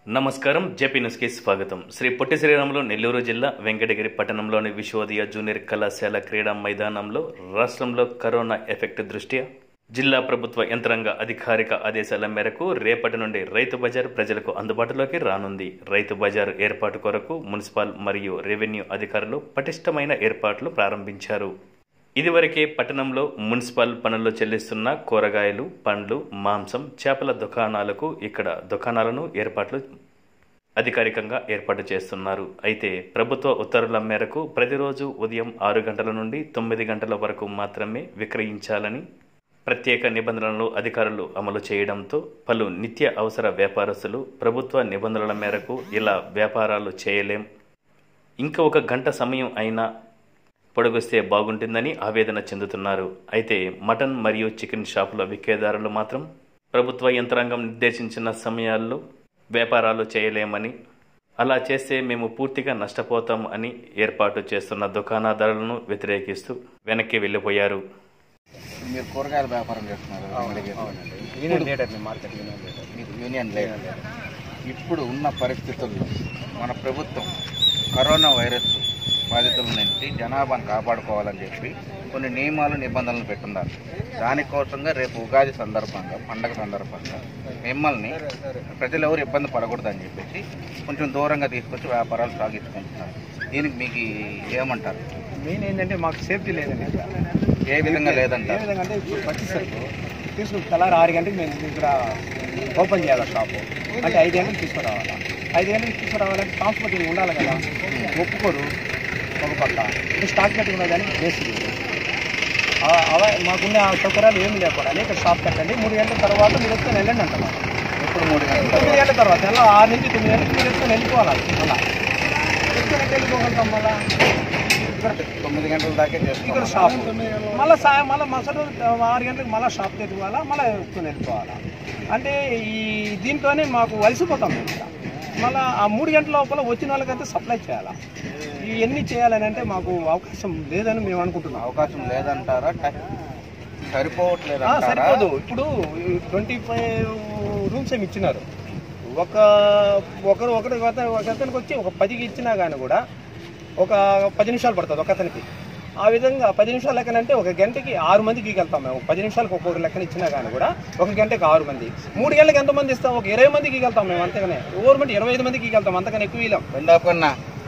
నమస్కారం జేపీ న్యూస్కి స్వాగతం శ్రీ పొట్టి శ్రీరాములు నెల్లూరు జిల్లా వెంకటగిరి పట్టణంలోని విశ్వోదయ జూనియర్ కళాశాల క్రీడా మైదానంలో రాష్ట్రంలో కరోనా ఎఫెక్ట్ దృష్ట్యా జిల్లా ప్రభుత్వ యంత్రాంగ అధికారిక ఆదేశాల మేరకు రేపటి నుండి రైతు బజార్ ప్రజలకు అందుబాటులోకి రానుంది రైతు బజార్ ఏర్పాటు కొరకు మున్సిపల్ మరియు రెవెన్యూ అధికారులు పటిష్టమైన ఏర్పాట్లు ప్రారంభించారు ఇదివరకే పట్టణంలో మున్సిపల్ పనుల్లో చెల్లిస్తున్న కూరగాయలు పండ్లు మాంసం చేపల దుకాణాలకు ఇక్కడ దుకాణాలను ఏర్పాట్లు అధికారికంగా ఏర్పాటు చేస్తున్నారు అయితే ప్రభుత్వ ఉత్తర్వుల మేరకు ప్రతిరోజు ఉదయం ఆరు గంటల నుండి తొమ్మిది గంటల వరకు మాత్రమే విక్రయించాలని ప్రత్యేక నిబంధనలు అధికారులు అమలు చేయడంతో పలు నిత్య అవసర వ్యాపారస్తులు ప్రభుత్వ నిబంధనల మేరకు ఇలా వ్యాపారాలు చేయలేం ఇంకా ఒక గంట సమయం అయినా పొడిగిస్తే బాగుంటుందని ఆవేదన చెందుతున్నారు అయితే మటన్ మరియు చికెన్ షాపుల విక్రేదారులు మాత్రం ప్రభుత్వ యంత్రాంగం నిర్దేశించిన సమయాల్లో వ్యాపారాలు చేయలేమని అలా చేస్తే మేము పూర్తిగా నష్టపోతాం అని ఏర్పాటు చేస్తున్న దుకాణదారులను వ్యతిరేకిస్తూ వెనక్కి వెళ్ళిపోయారు మీరు కూరగాయల వ్యాపారం చేస్తున్నారు Venkatagiri. Union leader market union leader మీకు యూనియన్ లేదు ఇప్పుడు ఉన్న పరిస్థితుల్లో మన ప్రభుత్వం కరోనా వైరస్ బాధితుల నుంచి జనాభాను కాపాడుకోవాలని చెప్పి కొన్ని నియమాలు నిబంధనలు పెట్టున్నారు దానికోసంగా రేపు ఉగాది సందర్భంగా పండగ సందర్భంగా మిమ్మల్ని ప్రజలు ఎవరు ఇబ్బంది పడకూడదని చెప్పేసి కొంచెం దూరంగా తీసుకొచ్చి వ్యాపారాలు సాగించుకుంటున్నారు దీనికి మీకు ఏమంటారు మెయిన్ ఏంటంటే మాకు సేఫ్టీ లేదండి ఇక్కడ ఏ విధంగా ఏ లేదంటారు విధంగా అంటే ఇప్పుడు పట్టిసరుకు తీసుకుని తెల్లారి ఆరు గంటలకు మేము ఇక్కడ ఓపెన్ చేయాలి షాపు అంటే ఐదు గంటలకు తీసుకురావాలా ఐదు గంటలకు తీసుకురావాలంటే ట్రాన్స్పోర్టింగ్ ఉండాలి కదా ఒప్పుకోరు ఒక పక్క ఈ స్టాక్ పెట్టుకున్నా కానీ వేస్ట్ లేదు ఆ- అవ మాకున్న ఆ సౌకర్యాలు ఏమి లేకుండా ఇక్కడ షాప్ పెట్టండి మూడు గంటల తర్వాత మీరు వచ్చి వెళ్ళండి అంటున్నారు ఇప్పుడు మూడు గంటల తొమ్మిది తర్వాత గంటల తర్వాత ఎలా ఆరు నుంచి తొమ్మిది గంటలకు మీరు వచ్చి వెళ్ళిపోవాలి అలా ఎక్కడ వెళ్ళిపోగలుగుతాం మళ్ళా ఇక్కడ తొమ్మిది గంటల దాకే ఇక్కడ చేస్తున్నారు షాప్ మళ్ళీ సాయం మళ్ళీ మసడు ఆరు గంటలకు మళ్ళీ షాప్ తెచ్చుకోవాలా మళ్ళీ ఎత్తుకొని వెళ్ళిపోవాలా అంటే ఈ దీంట్లోనే మాకు వలసిపోతాం మేము ఇక్కడ మళ్ళీ ఆ మూడు గంటల లోపల వచ్చిన వాళ్ళకైతే సప్లై చేయాలా ఇవన్నీ చేయాలని అంటే మాకు అవకాశం లేదని మేము అనుకుంటున్నాం అవకాశం లేదంటారా టై- సరిపోవట్లేదు ఆ, అంటారా సరిపోదు ఇప్పుడు ట్వంటీ ఫైవ్ రూమ్స్ ఏమి ఇచ్చినారు ఒక ఒకరు ఒకటి ఒక అతనికి వచ్చి ఒక పదికి ఇచ్చినా కానీ కూడా ఒక పది నిమిషాలు పడుతుంది ఒక అతనికి ఆ విధంగా పది నిమిషాలు లెక్కనంటే ఒక గంటకి ఆరు మందికి వెళ్తాం మేము పది నిమిషాలకు ఒక్కొక్క లెక్కన ఇచ్చినా కానీ కూడా ఒక గంటకి ఆరు మంది మూడు గంటలకు ఎంతమంది ఇస్తాం ఒక ఇరవై మందికి వెళ్తాం మేము అంతగానే గవర్నమెంట్ ఇరవై ఐదు మందికి వెళ్తాం అంతకని ఎక్కువ వెళ్ళాం రెండో కన్నా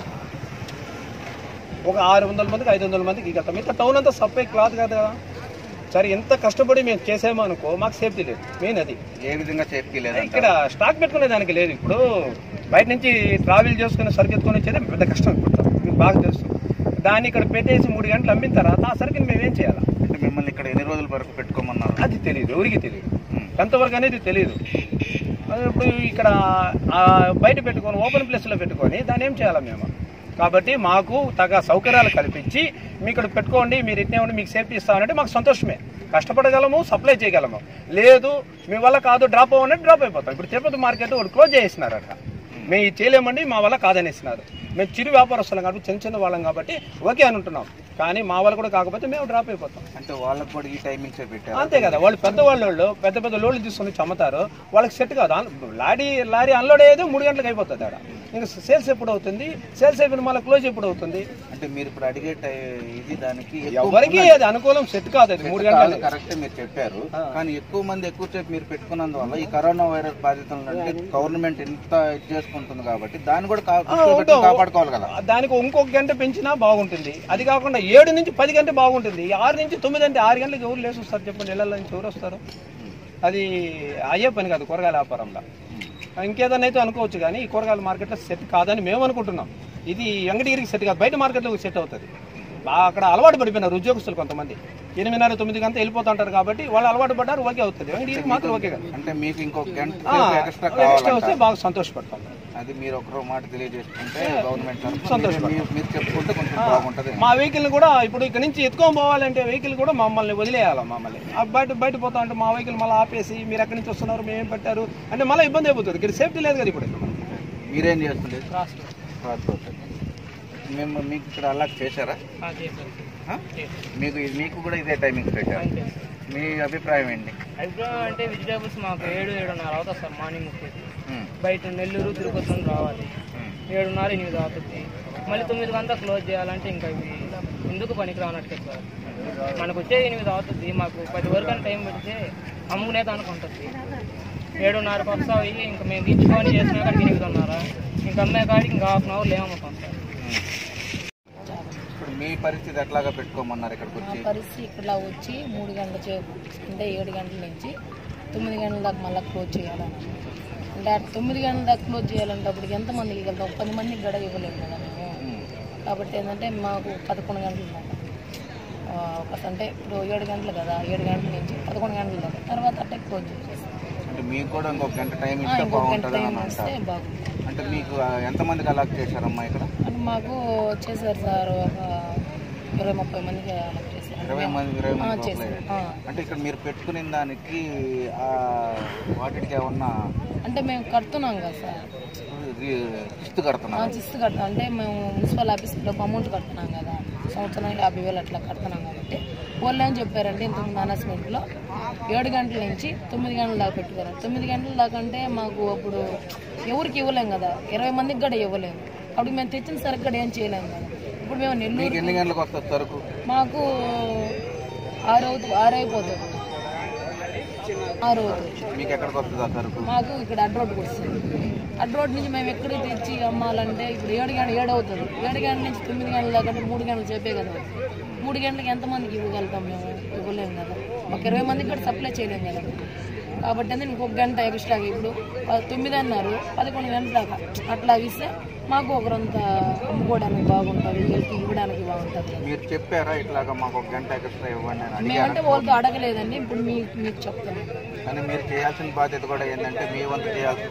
ఒక ఆరు వందల మందికి ఐదు వందల మందికి వెళ్తాం ఇంత టౌన్ అంతా సప్లై క్లాత్ కాదు కదా సరే ఎంత కష్టపడి మేము చేసామో అనుకో మాకు సేఫ్టీ లేదు మెయిన్ అది ఏ విధంగా సేఫ్టీ లేదంటారా ఇక్కడ స్టాక్ పెట్టుకునే దానికి లేదు ఇప్పుడు బయట నుంచి ట్రావెల్ చేసుకుని సరుకు ఎత్తుకొని వచ్చేది పెద్ద కష్టం ఇప్పుడు మీకు బాగా తెలుసు దాన్ని ఇక్కడ పెట్టేసి మూడు గంటలు అమ్మిన తర్వాత ఆ సరుకుని మేము ఏం చేయాలి అంటే మిమ్మల్ని ఇక్కడ ఎన్ని రోజుల వరకు పెట్టుకోమన్నారు అది తెలియదు ఎవరికి తెలియదు ఉమ్. ఎంతవరకు అనేది తెలియదు అది ఇప్పుడు ఇక్కడ ఆ బయట పెట్టుకొని ఓపెన్ ప్లేస్లో పెట్టుకొని దాన్ని ఏం చేయాలి మేము కాబట్టి మాకు తగ సౌకర్యాలు కల్పించి మీ ఇక్కడ పెట్టుకోండి మీరు ఇట్నే ఉండి మీకు సేఫ్టీ ఇస్తామంటే మాకు సంతోషమే కష్టపడగలము సప్లై చేయగలము లేదు మీ వల్ల కాదు డ్రాప్ అవ్వనంటే డ్రాప్ అయిపోతాం ఇప్పుడు తిరుపతి మార్కెట్ ఒకటి క్లోజ్ చేసినారు అక్కడ మేము ఇది చేయలేమండి మా వల్ల కాదనేసినారు మేము చిరు వ్యాపారస్తులం కాబట్టి చిన్న చిన్న వాళ్ళం కాబట్టి ఓకే అని ఉంటున్నాం కానీ మా వాళ్ళు కూడా కాకపోతే మేము డ్రాప్ అయిపోతాం అంటే వాళ్ళకి కూడా ఈ టైమింగ్స్ పెట్టారు అంతే కదా వాళ్ళు పెద్ద వాళ్ళు పెద్ద పెద్ద లోడ్లు తీసుకొని చమ్ముతారు వాళ్ళకి సెట్ కాదు అన్- లారీ లారీ అన్లోడ్ అయ్యేది మూడు గంటలకు అయిపోతుంది ఆడ ఇంకా సేల్స్ ఎప్పుడు అవుతుంది సేల్స్ అయిపోయిన మళ్ళీ క్లోజ్ ఎప్పుడు అవుతుంది అంటే మీరు ఇప్పుడు అడిగే టై- ఇది దానికి ఎక్కువ ఎవరికి అది అనుకూలం సెట్ కాదు అది మూడు గంటలు కరెక్ట్ మీరు చెప్పారు కానీ ఎక్కువ మంది ఎక్కువ సేపు మీరు పెట్టుకున్నందువల్ల ఈ కరోనా వైరస్ బాధితుల నుండి గవర్నమెంట్ ఎంత ఇది చేసుకుంటుంది కాబట్టి దాన్ని కూడా కా- దృష్టిలో పెట్టుకొని కాపాడుకోవాలి కదా దానికి ఇంకొక గంట పెంచినా బాగుంటుంది అది కాకుండా ఏడు నుంచి పది గంట బాగుంటుంది ఈ ఆరు నుంచి తొమ్మిది అంటే ఆరు గంటలకు ఎవరు లేసి వస్తారు చెప్పండి ఇళ్ళ నుంచి ఎవరు వస్తారు అది అయ్యే పని కాదు కూరగాయల వ్యాపారంలో ఇంకేదైనా అయితే అనుకోవచ్చు కానీ ఈ కూరగాయల మార్కెట్లో సెట్ కాదని మేము అనుకుంటున్నాం ఇది వెంకటగిరికి సెట్ కాదు బయట మార్కెట్లో సెట్ అవుతుంది బా- అక్కడ అలవాటు పడిపోయినారు ఉద్యోగస్తులు కొంతమంది ఎనిమిదిన్నర తొమ్మిది గంట వెళ్ళిపోతుంటారు కాబట్టి వాళ్ళు అలవాటు పడ్డారు ఓకే అవుతుంది వెంకటగిరికి మాత్రం ఓకే కదా అంటే మీకు ఇంకొక గంట ఆ, సేపు ఎక్స్ట్రా ఎక్స్ట్రా వస్తే కావాలంట బాగా సంతోషపడతాం అది మీరు ఒకరో మాట తెలియజేసుకుంటే గవర్నమెంట్ తరఫున సంతోషపడతాం. మీరు- మీరు చెప్పుకుంటే కొంచెం బాగుంటది మా వెహికల్ కూడా ఇప్పుడు ఇక్కడ నుంచి ఎత్తుకొని పోవాలంటే వెహికల్ కూడా మమ్మల్ని వదిలేయాలి మమ్మల్ని ఆ బయట బయట పోతా అంటే మా వెహికల్ మళ్ళీ ఆపేసి మీరు ఎక్కడి నుంచి వస్తున్నారు మేమేం పెట్టారు అంటే మళ్ళీ ఇబ్బంది అయిపోతుంది ఇక్కడ సేఫ్టీ లేదు కదా ఇప్పుడు మీరేం చేస్తుండే క్రాస్ రోడ్ మేము మీకు ఇక్కడ అలా చేశారా ఆ? మీకు మీకు కూడా ఇదే టైమింగ్ పెట్టారు మీ అభిప్రాయం ఏంటి అభిప్రాయం అంటే వెజిటేబుల్స్ మాకు ఏడు ఏడున్నర అవుతుంది సార్ మార్నింగ్ వచ్చేసి ఉమ్, బయట నెల్లూరు తిరుపతి నుండి రావాలి ఉమ్. ఏడున్నర ఎనిమిది అవుతుంది మళ్ళీ తొమ్మిది గంటల క్లోజ్ చేయాలంటే ఇంకా ఇవి ఎందుకు పనికి రానట్టే సార్ మనకు వచ్చే ఎనిమిది అవుతుంది మాకు పది వరకు అని టైం పెడితే అమ్ముకునే దానికి ఉంటుంది ఏడున్నరకు వస్తాయి ఇంకా మేము దించుకొని చేసిన కాడికి ఎనిమిదిన్నర ఇంకా అమ్మే కాడికి ఇంకా హాఫ్ అన్ అవర్లో ఏమమ్ముతాం సార్ ఇప్పుడు మీ పరిస్థితి ఎట్లాగా పెట్టుకోమన్నారు ఇక్కడికి మా వచ్చి పరిస్థితి ఇక్కడ వచ్చి మూడు గంటల సేపు అంటే ఏడు గంటల నుంచి తొమ్మిది గంటల దాకా మళ్ళీ క్లోజ్ చేయాలని అంటే ఆ తొమ్మిది గంటల దాకా క్లోజ్ చేయాలంటే అప్పటికి ఎంతమందికి వెళ్తాం పది మందికి గడ ఇవ్వలేము కదా మేము ఉమ్, కాబట్టి ఏంటంటే మాకు పదకొండు గంటలు దాకా ఆ, ఒక అంటే ఇప్పుడు ఏడు గంటలు కదా ఏడు గంటల నుంచి పదకొండు గంటల దాకా తర్వాత అట్టే క్లోజ్ చేసేస్తాం అంటే మీకు కూడా ఇంకొక గంట టైం ఆ, ఇస్తే ఇంకొక గంట బాగుంటుంది టైం అని ఇస్తే అంటారు బాగుంటుంది అంటే మీకు ఆ, ఎంతమందికి అలాట్ చేశారమ్మా ఇక్కడ అంటే మాకు చేశారు సార్ ఒక ఇరవై ముప్పై మందికి అలర్ట్ చేశారు ఇరవై మంది ఇరవై ఆ, మంది చేశారు లోపలే. ఆ. అంటే ఇక్కడ మీరు పెట్టుకునే దానికి ఆ, వాటికి ఏమన్నా అంటే మేము కడుతున్నాం కదా సార్ రి- కిస్తు కడుతున్నారు చిస్తు కడతాం అంటే మేము మున్సిపల్ ఆఫీస్లో అమౌంట్ కడుతున్నాం కదా సంవత్సరానికి యాభై వేలు అట్లా కడుతున్నాం కాబట్టి వాళ్ళు ఏం చెప్పారంటే ఇంతకుముందు అనౌన్స్మెంట్లో ఏడు గంటల నుంచి తొమ్మిది గంటల దాకా పెట్టుకోరు తొమ్మిది గంటల దాకా అంటే మాకు అప్పుడు ఎవరికి ఇవ్వలేం కదా ఇరవై మందికి కూడా ఇవ్వలేము అప్పుడు మేము తెచ్చిన సరుకు కూడా ఏం చేయలేము కదా ఇప్పుడు మేము మీకు నెల్లూరు ఎన్ని గంటలకు వస్తుంది సరుకు మాకు ఆరు అవుతుంది ఆరు అయిపోతుంది ఆరు అవుతుంది మీకు ఎక్కడికి వస్తుంది ఆ సరుకు మాకు ఇక్కడ అడ్ రోడ్కి వస్తుంది అడ్ రోడ్ నుంచి మేము ఎక్కడికి తెచ్చి అమ్మాలంటే ఇప్పుడు ఏడు గంటల ఏడు అవుతుంది ఏడు గంటల నుంచి తొమ్మిది గంటల దాకా అంటే మూడు గంటలు చెప్పే కదా మూడు గంటలకు ఎంతమందికి ఇవ్వగలుగుతాం మేము ఇవ్వలేము కదా ఒక ఇరవై మందికి కూడా సప్లై చేయలేము కదా కాబట్టి అంటే ఇంకొక గంట ఎక్స్ట్రాగా ఇప్పుడు ప- తొమ్మిది అన్నారు పదకొండు గంటల దాకా అట్లా ఇస్తే మాకు ఒకరంత అమ్ముకోవడానికి బాగుంటుంది వీళ్ళకి ఇవ్వడానికి బాగుంటుంది మీరు చెప్పారా ఇట్లాగా మాకు ఒక గంట ఎక్స్ట్రా ఇవ్వండి అని అడిగారా మేమంటే వాళ్ళతో అడగలేదండి ఇప్పుడు మీ మీకు చెప్తాను కానీ మీరు చేయాల్సిన బాధ్యత కూడా ఏంటంటే మీ వంతు చేయాల్సి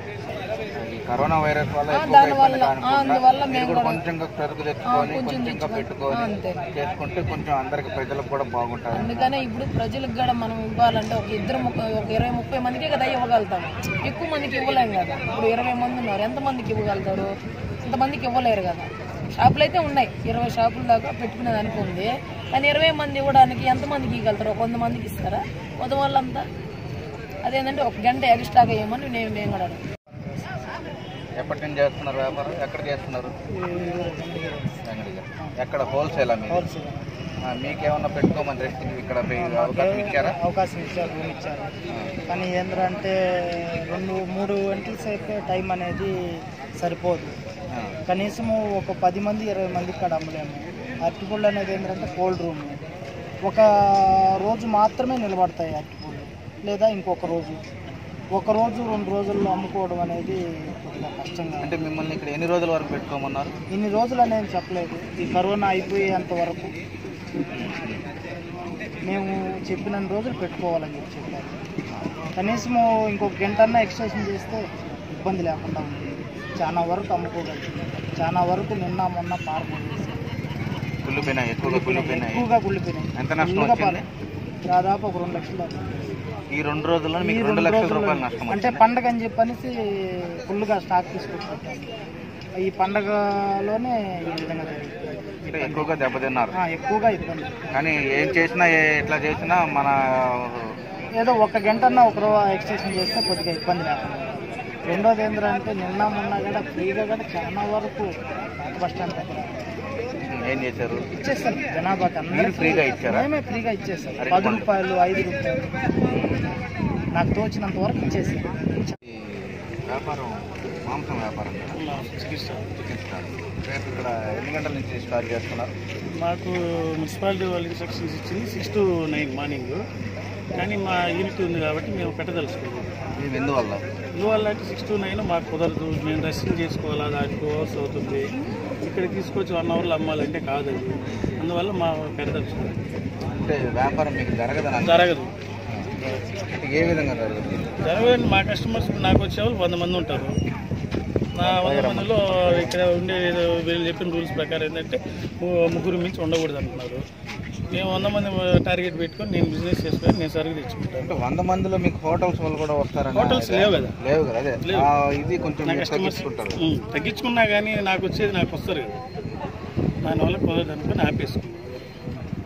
ఈ కరోనా వైరస్ వల్ల ఎక్కువగా దానివల్ల, ఇబ్బంది ఆ, కానుకుండా అందువల్ల మీరు మేము కూడా కూడా- కొంచెంగా సరుకు తెచ్చుకొని కొంచెం కొంచెంగా తెచ్చుకొని, పెట్టుకొని ఆ, అంతే. చేసుకుంటే కొంచెం అందరికి ప్రజలకు కూడా బాగుంటుంది అందుకనే ఇప్పుడు ప్రజలకు కూడా మనం ఇవ్వాలంటే ఒక ఇద్దరు ముప్పై ఒక ఇరవై ముప్పై మందికే కదా ఇవ్వగలుగుతాం ఎక్కువ మందికి ఇవ్వలేం కదా ఇప్పుడు ఇరవై మంది ఉన్నారు ఎంత మందికి ఇవ్వగలుగుతారు ఇంతమందికి ఇవ్వలేరు కదా షాపులు అయితే ఉన్నాయి ఇరవై షాపుల దాకా పెట్టుకునేది అనుకుంది కానీ ఇరవై మంది ఇవ్వడానికి ఎంతమందికి ఇవ్వగలుగుతారు ఒక వంద మందికి ఇస్తారా మొదటి వాళ్ళంతా అదేంటంటే ఒక గంట ఎక్స్ట్రాగా ఇవ్వమని నేను మేము కూడా అడుగుతాం. ఎప్పటి నుంచి చేస్తున్నారు వ్యాపారం ఎక్కడ చేస్తున్నారు వెంగళగిరి. ఎక్కడ హోల్సేలా మీరు ఆ, మీకేమన్నా పెట్టుకోమని రెస్ట్ ఇక్కడ పోయి అవకాశం ఇచ్చారా అవకాశం ఇచ్చారు రూమ్ ఇచ్చారు కానీ ఏంటంటే రెండు మూడు గంటల సేపే టైం అనేది సరిపోదు ఆ, కనీసము ఒక పది మంది ఇరవై మంది ఇక్కడ అమ్మలేము అరటిపళ్ళు అనేది ఏంటంటే కోల్డ్ రూమ్ ఒక రోజు మాత్రమే నిలబడతాయి అరటిపళ్ళు లేదా ఇంకొక రోజు ఒక రోజు రెండు రోజుల్లో అమ్ముకోవడం అనేది కొద్దిగా కష్టంగా ఉంది. అంటే మిమ్మల్ని ఇక్కడ ఎన్ని రోజుల వరకు పెట్టుకోమన్నారు ఇన్ని రోజులు అనేది చెప్పలేదు ఈ కరోనా అయిపోయేంత వరకు మేము చెప్పిన రోజులు పెట్టుకోవాలని చెప్పి చెప్పారు కనీసము ఇంకొక గంట అన్నా ఎక్స్టెన్షన్ చేస్తే ఇబ్బంది లేకుండా ఉంటుంది చాలా వరకు అమ్ముకోగలుగుతుంది చాలా వరకు నిన్న మొన్న పారిపోయేసి కుళ్ళిపోయినాయి ఎక్కువగా కుళ్ళిపోయినాయి ఎక్కువగా కుళ్ళిపోయినాయి ఎంత నష్టం ఫుల్గా వచ్చింది పారి- దాదాపు ఒక రెండు లక్షలు దాకా. ఈ రెండు రోజుల్లో ఈ మీకు రెండు రెండు లక్షల రోజుల్లో రూపాయలు నష్టం అంటే వచ్చింది పండగ అని చెప్పనేసి ఫుల్గా స్టాక్ తీసుకుంటాం ఈ పండగలోనే ఈ విధంగా జరిగింది అంటే ఎక్కువగా దెబ్బతిన్నారు ఆ, ఎక్కువగా ఇబ్బంది కానీ ఏం చేసినా ఏ- ఎట్లా చేసినా మన ఏదో ఒక గంట అన్న ఒక రోజు ఎక్స్టెన్షన్ చేస్తే కొద్దిగా ఇబ్బంది లేకుండా రెండోది ఏంటంటే నిన్న మొన్న కూడా ఫ్రీగా కూడా చాలా వరకు పాత బస్ స్టాండ్ దగ్గర ఏం చేశారు ఇచ్చేస్తాం జనాభాకి మీరు అందరికీ ఫ్రీగా ఇచ్చారా మేమే ఫ్రీగా ఇచ్చేస్తాం అరటి పది పండ్లు. రూపాయలు ఐదు రూపాయలు నాకు తోచినంత వరకు ఇచ్చేసాం ఈ వ్యాపారం మాంసం వ్యాపారం కదా? చికెన్ స్టాల్ రేపు ఇక్కడ ఎన్ని గంటల నుంచి స్టార్ట్ చేస్తున్నారు మాకు మున్సిపాలిటీ వాళ్ళు ఇన్స్ట్రక్షన్స్ ఇచ్చింది సిక్స్ టు నైన్ మార్నింగ్ కానీ మా యూనిట్ ఉంది కాబట్టి మేము పెట్టదలుచుకున్నాం మేము ఎందువల్ల అందువల్ల అంటే సిక్స్ టు నైన్ మాకు కుదరదు మేము రెస్టింగ్ చేసుకోవాలా దానికి టూ అవర్స్ అవుతుంది ఇక్కడ తీసుకొచ్చి వన్ అవర్లో అమ్మాలంటే కాదు అది అందువల్ల మా పెట్టదలుచుకున్నాం అంటే వ్యాపారం మీకు జరగదని అంటారు. జరగదు అంటే ఏ విధంగా జరుగుతుంది జరగదండి మా కస్టమర్స్ నాకు వచ్చే వాళ్ళు వంద మంది ఉంటారు నా వంద మందిలో ఇక్కడ ఉండే వీళ్ళు చెప్పిన రూల్స్ ప్రకారం ఏంటంటే ము- ముగ్గురు మించి ఉండకూడదు అంటున్నారు మేము వంద మంది టార్గెట్ పెట్టుకొని నేను బిజినెస్ చేసుకొని నేను సరుకు తెచ్చుకుంటాను అంటే వంద మందిలో మీకు హోటల్స్ వాళ్ళు కూడా వస్తారని హోటల్స్ లేవు కదా లేవు కదా అదే లేవు. ఆ, ఇది కొంచెం నా మీరు కస్టమర్స్ తగ్గించుకుంటారు ఉమ్, తగ్గించుకున్నా కానీ నాకు వచ్చేది నాకు వస్తారు కదా దానివల్ల కుదరదు అనుకుని ఆపేసుకున్నాను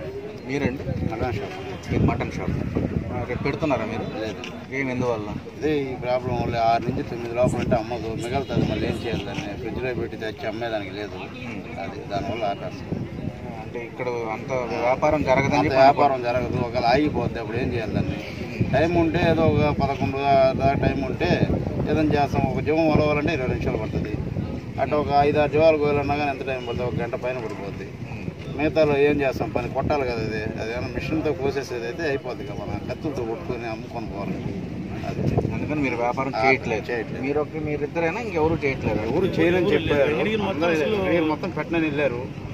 మీరండి మటన్ షాప్ మీరు మటన్ షాప్ ఆ, రేపు పెడుతున్నారా మీరు లేదు ఏం ఎందువల్ల ఇదే ఈ ప్రాబ్లం వల్ల ఆరు నుంచి తొమ్మిది లోపల అంటే అమ్మదు మిగలుతుంది మళ్ళీ ఏం చేయాలి దాన్ని ఫ్రిడ్జ్లో పెట్టి తెచ్చి అమ్మేదానికి లేదు అది దానివల్ల ఆపేస్తాం అంటే ఇక్కడ అంత వ్యాపారం జరగదని అంత చెప్పి వ్యాపారం జరగదు ఒకవేళ ఆగిపోద్ది అప్పుడు ఏం చేయాలి దాన్ని టైం ఉంటే ఏదో ఒక పదకొండు దాకా టైం ఉంటే ఏదైనా చేస్తాం ఒక జీవం వలవాలంటే ఇరవై నిమిషాలు పడుతుంది అటు ఒక ఐదు ఆరు జీవాలు కోయాలన్నా కానీ ఎంత టైం పడుతుంది ఒక గంట పైన పడిపోద్ది మిగతాలో ఏం చేస్తాం పని కొట్టాలి కదా అది అదేమన్నా మిషన్తో కోసేసేది అయితే అయిపోద్ది కదా మనం కత్తులతో కొట్టుకొని అమ్ముకొని పోవాలి అది అందుకని మీరు వ్యాపారం ఆ, చేయట్లేదు చేయట్లేదు. మీరు ఒక మీరిద్దరైనా ఇంకెవరు చేయట్లేదు ఎవరు చేయలేని చెప్పారు అందరూ అడిగారు, మొత్తం పెట్టనని వెళ్ళారు